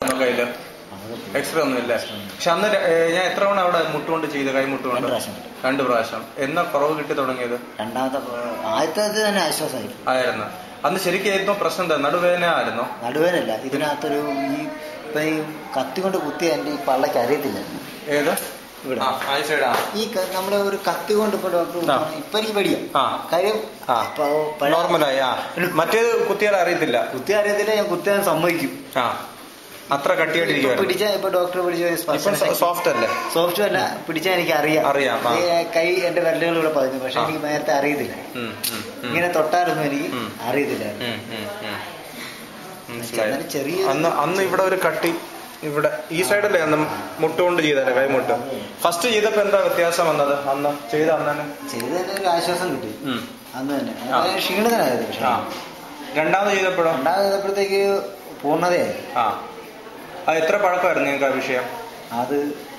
കയ്യില് എക്സ്റേ ഒന്നും ഇല്ല പക്ഷെ അന്ന് ര- ഏ, ഞാൻ എത്ര തവണ അവിടെ മുട്ടുകൊണ്ട് ചെയ്ത് കൈ മുട്ടുകൊണ്ട് രണ്ട് പ്രാവശ്യം കിട്ടി. രണ്ട് പ്രാവശ്യം എന്നാ കുറവ് കിട്ടി തുടങ്ങിയത് രണ്ടാമത്തെ പ്ര- ആദ്യത്തേത് തന്നെ ആശ്വാസമായി ആയിരുന്നു അന്ന് ശരിക്കും ഏറ്റവും പ്രശ്നം എന്താ നടുവേദന ആയിരുന്നോ നടുവേനല്ല ഇതിനകത്തൊരു ഈ ഇപ്പൊ ഈ കത്തി കൊണ്ട് കുത്തിയ എന്റെ ഈ പള്ളക്ക് അറിയത്തില്ലായിരുന്നു ഏത് ഇവിടെ ആ ആ സൈഡാ ഈ ക- നമ്മളെ ഒരു കത്തി കൊണ്ട് ഇപ്പൊ ഡോക്ടർ ആ. ഇപ്പൊ എനിക്ക് പേടിയാ ആ. കാര്യം ആ. ഇപ്പൊ പഴ- നോർമലായി ആ മറ്റേത് കുത്തിയാൽ അറിയത്തില്ല കുത്തി അറിയത്തില്ല ഞാൻ കുത്തിയാൻ സമ്മതിക്കും ആ അത്ര ഇപ്പൊ കട്ടിയായിട്ടിരിക്കുവായിരുന്നു പിടിച്ച ഇപ്പൊ ഡോക്ടർ പിടിച്ച ഇപ്പം സോഫ്റ്റ് അല്ലേ സോഫ്റ്റ് അല്ല പിടിച്ചാൽ എനിക്ക് അറിയാം അറിയാം, ആ. ഈ കൈ എന്റെ വിരലുകൾ ഇവിടെ പതിഞ്ഞു പക്ഷെ ആ. എനിക്ക് നേരത്തെ അറിയത്തില്ല ഉം, ഉം, ഉം. ഇങ്ങനെ തൊട്ടാലൊന്നും എനിക്ക് ഉം. അറിയത്തില്ല ഉം, ഉം, ഉം. മനസ്സിലായി എന്നാലും ചെറിയ അന്ന് അന്ന് ഇവിടെ ഒരു കട്ടി ഇവിടെ ഈ സൈഡല്ലേ അന്ന് മുട്ടുകൊണ്ട് ചെയ്തല്ലേ കൈമുട്ട് ഫസ്റ്റ് ചെയ്തപ്പോ എന്താ വ്യത്യാസം വന്നത് അന്ന് ചെയ്ത അന്ന് തന്നെ ചെയ്ത് തന്നെ ഒരു ആശ്വാസം കിട്ടി ഉം. അന്ന് തന്നെ ആ. അതായത് ക്ഷീണിതനായത് പക്ഷെ ആ രണ്ടാമത് ചെയ്തപ്പോഴോ രണ്ടാമത് ചെയ്തപ്പോഴത്തേക്ക് പൂർണ്ണതയായി ആ അത് എത്ര പഴക്കമായിരുന്നു നിങ്ങൾക്ക് ആ വിഷയം അത്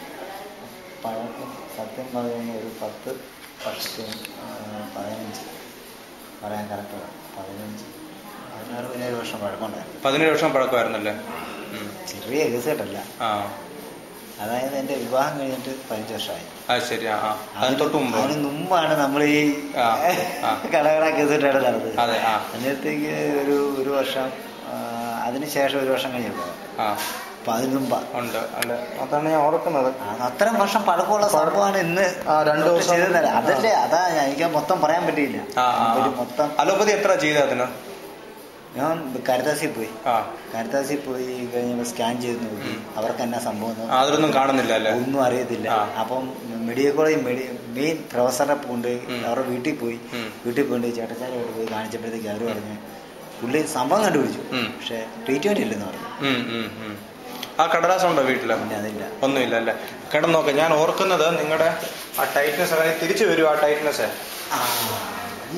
പഴക്കം സത്യം പറയുന്ന ഒരു പത്ത് വർഷം ആ, പതിനഞ്ച് പറയാൻ കറക്റ്റ് പതിനഞ്ച് പതിനാറ് പതിനേഴ് വർഷം പഴക്കമുണ്ടായിരുന്നു പതിനേഴ് വർഷം പഴക്കമായിരുന്നല്ലേ ഉം. ചെറിയ കേസ് കേട്ടല്ല ആ അതായത് എന്റെ വിവാഹം കഴിഞ്ഞിട്ട് പതിനഞ്ച് വർഷമായി അത് ശരി ആ ആ. അതിന് തൊട്ട് മുമ്പ് അതിന് മുമ്പാണ് നമ്മൾ ഈ ആ, ആ. കടകട കേസിട്ടാണ് നടന്നത് അതെ ആ അന്നേരത്തേക്ക് ഒരു ഒരു വർഷം ആ, അതിനുശേഷം ഒരു വർഷം കഴിഞ്ഞപ്പോൾ ആ അപ്പൊ അതിന് മുമ്പാ ഉണ്ട് അല്ല അതാണ് ഞാൻ ഓർക്കുന്നത് അത് അത്രയും വർഷം പഴക്കമുള്ള പഴക്കം. സംഭവമാണ് ഇന്ന് ആ, രണ്ട് ദിവസം. ചെയ്തതല്ല അതല്ലേ അതാ ഞാൻ- എനിക്ക് മൊത്തം പറയാൻ പറ്റിയില്ല ആ ആ ഒരു മൊത്തം അലോപ്പതി എത്ര ചെയ്ത അതിന് ഞാൻ കരുതാസിൽ പോയി ആ കരുതാസിൽ പോയി കഴിഞ്ഞപ്പോൾ സ്കാൻ ചെയ്ത് നോക്കി ഉം. അവർക്ക് എന്നാ സംഭവം എന്ന് ആ, അതിലൊന്നും കാണുന്നില്ല അല്ലേ ഒന്നും അറിയത്തില്ല ആ. അപ്പം മെഡിക്കൽ കോളേജ് മെഡി മെയിൻ പ്രൊഫസറെ കൊണ്ട് ഉം. അവരുടെ വീട്ടിൽ പോയി ഉം. വീട്ടിൽ പോയിട്ട് ചേട്ടച്ചാരോട് പോയി കാണിച്ചപ്പോഴത്തേക്ക് അവർ പറഞ്ഞു പുള്ളി സംഭവം കണ്ടുപിടിച്ചു ഉം. പക്ഷെ ട്രീറ്റ്മെന്റ് ഇല്ലെന്ന് പറഞ്ഞു ഉം, ഉം, ഉം. ആ കടലാസം ഉണ്ടോ വീട്ടില് പിന്നെ അതില്ല ഒന്നുമില്ല അല്ലേ കിടന്നോക്കെ ഞാൻ ഓർക്കുന്നത് നിങ്ങളുടെ ആ ടൈറ്റ്നസ് അതായത് തിരിച്ചു വരും ആ ടൈറ്റ്നസ് ആ, ഈ,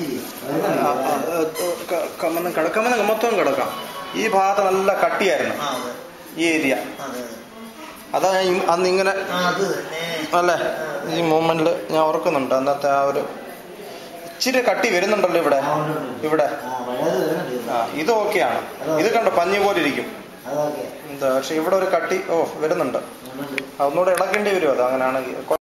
കമ്മന്ന് കിടക്കമെന്ന് മൊത്തം കിടക്കാം ഈ ഭാഗത്ത് നല്ല കട്ടിയായിരുന്നു ആ, അതെ, ഈ ഏരിയ അതെ. അതാ ഞാൻ ഇ- അന്ന് ഇങ്ങനെ ആ, അത് തന്നെ. അല്ലേ ഈ മൂമെന്റിൽ ഞാൻ ഓർക്കുന്നുണ്ട് അന്നത്തെ ആ ഒരു ഇച്ചിരി കട്ടി വരുന്നുണ്ടല്ലോ ഇവിടെ ആ, ഉണ്ട്, ഉണ്ട്. ഇവിടെ ആ, പഴയത് വരുന്നുണ്ട്. ആ ഇത് ഓക്കെയാണ് ഇത് കണ്ടോ പഞ്ഞി പോലെ ഇരിക്കും അതൊക്കെ എന്താ പക്ഷെ ഇവിടെ ഒരു കട്ടി ഓ വരുന്നുണ്ട് ഉണ്ട്. ഒന്നുകൂടെ ഇളക്കേണ്ടി വരും അത് അങ്ങനെയാണെങ്കിൽ